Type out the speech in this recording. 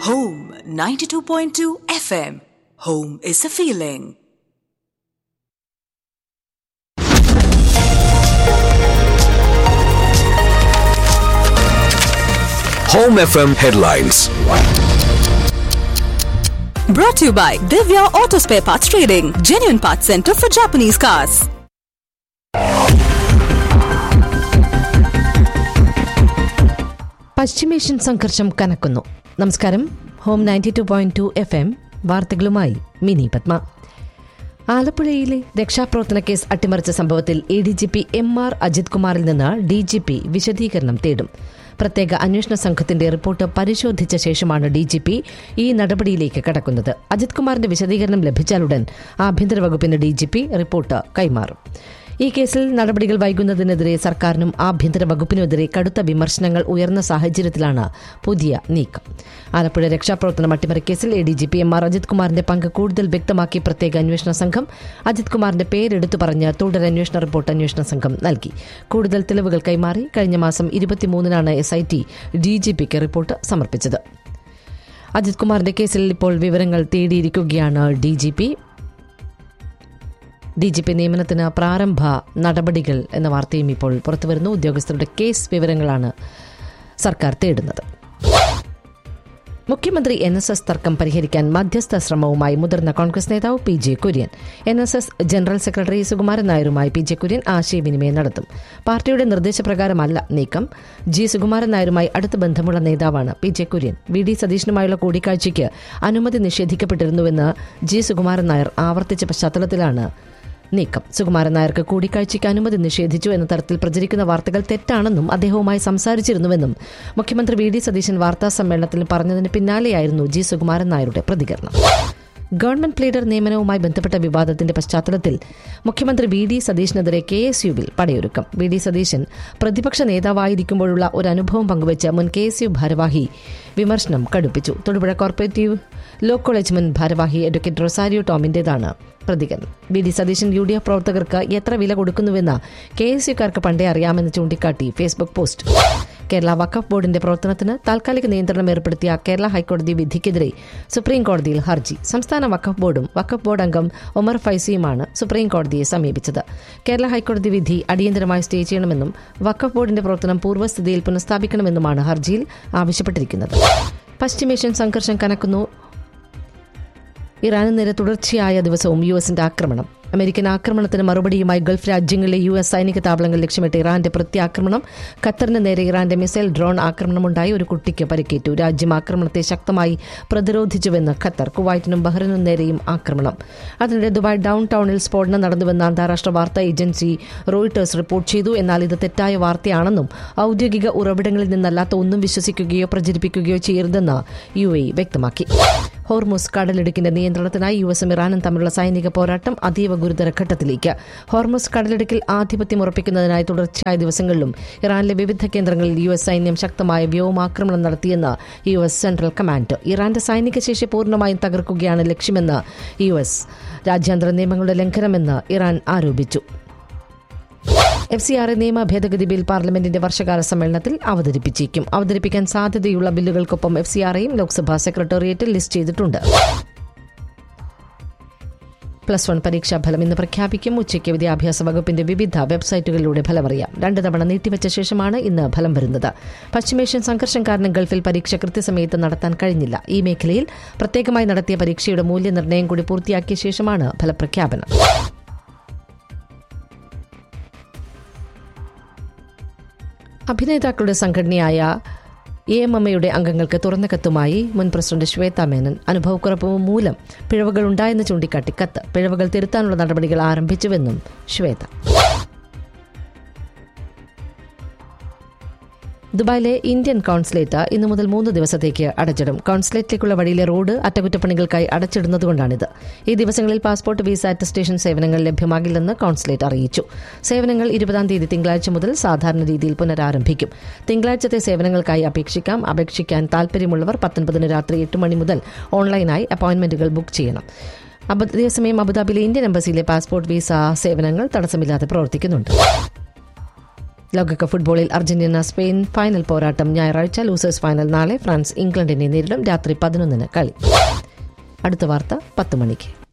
Home 92.2 FM. Home is a feeling. Home FM headlines. Brought to you by Divya Auto Spare Parts Trading, genuine parts center for Japanese cars. പശ്ചിമേഷ്യൻ സംഘർഷം കനക്കുന്നു നമസ്കാരം home ninety two point two F M വാർത്തകളുമായി മിനി പത്മ ആലപ്പുഴയിലെ രക്ഷാപ്രവർത്തന case അട്ടിമറിച്ച സംഭവത്തിൽ A D G P M R Ajith കുമാറിൽ നിന്ന് ഡി ജി പി വിശദീകരണം തേടും പ്രത്യേക അന്വേഷണ സംഘത്തിന്റെ റിപ്പോർട്ട് പരിശോധിച്ച ശേഷമാണ് ഡി ജി പി ഈ നടപടിയിലേക്ക് കടക്കുന്നത് അജിത് കുമാറിന്റെ വിശദീകരണം ലഭിച്ചാലുടൻ ആഭ്യന്തര വകുപ്പിന് ഡി ജി പി റിപ്പോർട്ട് കൈമാറും ഈ കേസിൽ നടപടികൾ വൈകുന്നതിനെതിരെ സർക്കാരിനും ആഭ്യന്തര വകുപ്പിനുമെതിരെ കടുത്ത വിമർശനങ്ങൾ ഉയർന്ന സാഹചര്യത്തിലാണ് പുതിയ നീക്കം ആലപ്പുഴ രക്ഷാപ്രവർത്തനം അട്ടിമറിക്കേസിൽ A D G P M R Ajith കുമാറിന്റെ പങ്ക് കൂടുതൽ വ്യക്തമാക്കി പ്രത്യേക അന്വേഷണ സംഘം അജിത് കുമാറിന്റെ പേരെടുത്തു പറഞ്ഞ് തുടരന്വേഷണ റിപ്പോർട്ട് അന്വേഷണ സംഘം നൽകി കൂടുതൽ തെളിവുകൾ കൈമാറി കഴിഞ്ഞ മാസം ഇരുപത്തിമൂന്നിനാണ് S I T D G പിക്ക് റിപ്പോർട്ട് സമർപ്പിച്ചത് അജിത് കുമാറിന്റെ കേസിൽ ഇപ്പോൾ വിവരങ്ങൾ തേടിയിരിക്കുകയാണ് D G P D G P നിയമനത്തിന് പ്രാരംഭ നടപടികൾ എന്ന വാർത്തയും ഇപ്പോൾ പുറത്തുവരുന്നു ഉദ്യോഗസ്ഥരുടെ കേസ് വിവരങ്ങളാണ് സർക്കാർ തേടുന്നത് മുഖ്യമന്ത്രി എൻ എസ് എസ് തർക്കം പരിഹരിക്കാൻ മധ്യസ്ഥ ശ്രമവുമായി മുതിർന്ന കോൺഗ്രസ് നേതാവ് P J Kurian N S S general secretary Sukumaran നായരുമായി പി ജെ കുര്യൻ ആശയവിനിമയം നടത്തും പാർട്ടിയുടെ നിർദ്ദേശപ്രകാരമല്ല നീക്കം ജി സുകുമാരൻ നായരുമായി അടുത്ത ബന്ധമുള്ള നേതാവാണ് P J Kurian V D സതീഷിനുമായുള്ള കൂടിക്കാഴ്ചയ്ക്ക് അനുമതി നിഷേധിക്കപ്പെട്ടിരുന്നുവെന്ന് ജി സുകുമാരൻ നായർ ആവർത്തിച്ച പശ്ചാത്തലത്തിലാണ് നീക്കം സുകുമാരൻ നായർക്ക് കൂടിക്കാഴ്ചയ്ക്ക് അനുമതി നിഷേധിച്ചു എന്ന തരത്തിൽ പ്രചരിക്കുന്ന വാർത്തകൾ തെറ്റാണെന്നും അദ്ദേഹവുമായി സംസാരിച്ചിരുന്നുവെന്നും മുഖ്യമന്ത്രി വി ഡി സതീശൻ വാർത്താ സമ്മേളനത്തിൽ പറഞ്ഞതിന് പിന്നാലെയായിരുന്നു ജി സുകുമാരൻ നായരുടെ പ്രതികരണം ഗവൺമെന്റ് പ്ലീഡർ നിയമനവുമായി ബന്ധപ്പെട്ട വിവാദത്തിന്റെ പശ്ചാത്തലത്തിൽ മുഖ്യമന്ത്രി വി ഡി സതീഷിനെതിരെ കെ എസ് യുവിൽ പടയൊരുക്കം വി ഡി സതീശൻ പ്രതിപക്ഷ നേതാവായിരിക്കുമ്പോഴുള്ള ഒരു അനുഭവം പങ്കുവച്ച മുൻ കെ എസ് യു ഭാരവാഹി വിമർശനം കടുപ്പിച്ചു തൊടുപുഴ കോർപ്പറേറ്റീവ് ലോ കോളേജ് മുൻ ഭാരവാഹി അഡ്വക്കേറ്റ് റൊസാരിയോ ടോമിന്റേതാണ് പ്രതികരണം V D Satheesan U D F പ്രവർത്തകർക്ക് എത്ര വില കൊടുക്കുന്നുവെന്ന് കെ എസ് യുക്കാർക്ക് പണ്ടേ അറിയാമെന്ന് ചൂണ്ടിക്കാട്ടി ഫേസ്ബുക്ക് പോസ്റ്റ് കേരള വഖഫ് ബോർഡിന്റെ പ്രവർത്തനത്തിന് താൽക്കാലിക നിയന്ത്രണം ഏർപ്പെടുത്തിയ കേരള ഹൈക്കോടതി വിധിക്കെതിരെ സുപ്രീം കോടതിയിൽ ഹർജി സംസ്ഥാന വഖഫ് ബോർഡും വഖഫ് ബോർഡ് അംഗം ഒമർ ഫൈസിയുമാണ് സുപ്രീം കോടതിയെ സമീപിച്ചത് കേരള ഹൈക്കോടതി വിധി അടിയന്തരമായി സ്റ്റേ ചെയ്യണമെന്നും വഖഫ് ബോർഡിന്റെ പ്രവർത്തനം പൂർവ്വസ്ഥിതിയിൽ പുനഃസ്ഥാപിക്കണമെന്നുമാണ് ഹർജിയിൽ ആവശ്യപ്പെട്ടിരിക്കുന്നത് പശ്ചിമേഷ്യൻ സംഘർഷം കനക്കുന്നു ഇറാന് നേരെ തുടർച്ചയായ ദിവസവും യു എസിന്റെ ആക്രമണം അമേരിക്കൻ ആക്രമണത്തിന് മറുപടിയുമായി ഗൾഫ് രാജ്യങ്ങളിലെ യു എസ് സൈനിക താവളങ്ങൾ ലക്ഷ്യമിട്ട് ഇറാന്റെ പ്രത്യാക്രമണം ഖത്തറിന് നേരെ ഇറാന്റെ മിസൈൽ ഡ്രോൺ ആക്രമണമുണ്ടായി ഒരു കുട്ടിക്ക് പരിക്കേറ്റു രാജ്യം ആക്രമണത്തെ ശക്തമായി പ്രതിരോധിച്ചുവെന്ന് ഖത്തർ കുവൈറ്റിനും ബഹ്റിനും നേരെയും ആക്രമണം അതിനിടെ ദുബായ് ഡൌൺ ടൌണിൽ സ്ഫോടനം നടന്നുവെന്ന് അന്താരാഷ്ട്ര വാർത്താ ഏജൻസി റോയിട്ടേഴ്സ് റിപ്പോർട്ട് ചെയ്തു എന്നാൽ ഇത് തെറ്റായ വാർത്തയാണെന്നും ഔദ്യോഗിക ഉറവിടങ്ങളിൽ നിന്നല്ലാത്ത ഒന്നും വിശ്വസിക്കുകയോ പ്രചരിപ്പിക്കുകയോ ചെയ്യരുതെന്ന് യു എ വ്യക്തമാക്കി ഹോർമുസ് കടലിടുക്കിന്റെ നിയന്ത്രണത്തിനായി യു എസും ഇറാനും തമ്മിലുള്ള സൈനിക പോരാട്ടം അതീവ ഗുരുതര ഘട്ടത്തിലേക്ക് ഹോർമുസ് കടലിടുക്കിൽ ആധിപത്യം ഉറപ്പിക്കുന്നതിനായി തുടർച്ചയായ ദിവസങ്ങളിലും ഇറാനിലെ വിവിധ കേന്ദ്രങ്ങളിൽ യു എസ് സൈന്യം ശക്തമായ വ്യോമാക്രമണം നടത്തിയെന്ന് യു എസ് സെൻട്രൽ കമാൻഡ് ഇറാന്റെ സൈനിക ശേഷി പൂർണ്ണമായും തകർക്കുകയാണ് ലക്ഷ്യമെന്ന് യു എസ് രാജ്യാന്തര നിയമങ്ങളുടെ ലംഘനമെന്ന് ഇറാൻ ആരോപിച്ചു എഫ് സി ആർ നിയമ ഭേദഗതി ബിൽ പാർലമെന്റിന്റെ വർഷകാല സമ്മേളനത്തിൽ അവതരിപ്പിച്ചേക്കും അവതരിപ്പിക്കാൻ സാധ്യതയുള്ള ബില്ലുകൾക്കൊപ്പം എഫ് സി ആറേയും ലോക്സഭാ സെക്രട്ടേറിയറ്റിൽ ലിസ്റ്റ് ചെയ്തിട്ടുണ്ട് പ്ലസ് വൺ പരീക്ഷാ ഫലം ഇന്ന് പ്രഖ്യാപിക്കും ഉച്ചയ്ക്ക് വിദ്യാഭ്യാസ വകുപ്പിന്റെ വിവിധ വെബ്സൈറ്റുകളിലൂടെ ഫലമറിയാം രണ്ട് തവണ നീട്ടിവച്ച ശേഷമാണ് ഇന്ന് ഫലം വരുന്നത് പശ്ചിമേഷ്യൻ സംഘർഷം കാരണം ഗൾഫിൽ പരീക്ഷ കൃത്യസമയത്ത് നടത്താൻ കഴിഞ്ഞില്ല ഈ മേഖലയിൽ പ്രത്യേകമായി നടത്തിയ പരീക്ഷയുടെ മൂല്യനിർണ്ണയം കൂടി പൂർത്തിയാക്കിയ ശേഷമാണ് ഫലപ്രഖ്യാപനം അഭിനേതാക്കളുടെ സംഘടനയായ എ എം എമ്മയുടെ അംഗങ്ങൾക്ക് തുറന്ന കത്തുമായി മുൻ പ്രസിഡന്റ് ശ്വേത മേനൻ അനുഭവക്കുറപ്പ് മൂലം പിഴവുകൾ ഉണ്ടായെന്ന് ചൂണ്ടിക്കാട്ടി കത്ത് പിഴവുകൾ തിരുത്താനുള്ള നടപടികൾ ആരംഭിച്ചുവെന്നും ശ്വേത ദുബായിലെ ഇന്ത്യൻ കോൺസുലേറ്റ് ഇന്നു മുതൽ മൂന്ന് ദിവസത്തേക്ക് അടച്ചിടും കോൺസുലേറ്റിലേക്കുള്ള വഴിയിലെ റോഡ് അറ്റകുറ്റപ്പണികൾക്കായി അടച്ചിടുന്നതുകൊണ്ടാണിത് ഈ ദിവസങ്ങളിൽ പാസ്പോർട്ട് വിസ അറ്റസ്റ്റേഷൻ സേവനങ്ങൾ ലഭ്യമാകില്ലെന്ന് കോൺസുലേറ്റ് അറിയിച്ചു സേവനങ്ങൾ ഇരുപതാം തീയതി തിങ്കളാഴ്ച മുതൽ സാധാരണ രീതിയിൽ പുനരാരംഭിക്കും തിങ്കളാഴ്ചത്തെ സേവനങ്ങൾക്കായി അപേക്ഷിക്കാം അപേക്ഷിക്കാൻ താൽപ്പര്യമുള്ളവർ പത്തൊൻപതിന് രാത്രി എട്ട് മണി മുതൽ ഓൺലൈനായി അപ്പോയിന്റ്മെന്റുകൾ ബുക്ക് ചെയ്യണം അതേസമയം അബുദാബിയിലെ ഇന്ത്യൻ എംബസിയിലെ പാസ്പോർട്ട് വിസ സേവനങ്ങൾ തടസ്സമില്ലാതെ പ്രവർത്തിക്കുന്നുണ്ട് ലോകകപ്പ് ഫുട്ബോളിൽ അർജന്റീന സ്പെയിൻ ഫൈനൽ പോരാട്ടം ഞായറാഴ്ച ലൂസേഴ്സ് ഫൈനൽ നാളെ ഫ്രാൻസ് ഇംഗ്ലണ്ടിനെ നേരിടും രാത്രി പതിനൊന്നിന് കളി അടുത്ത വാർത്ത പത്ത് മണിക്ക്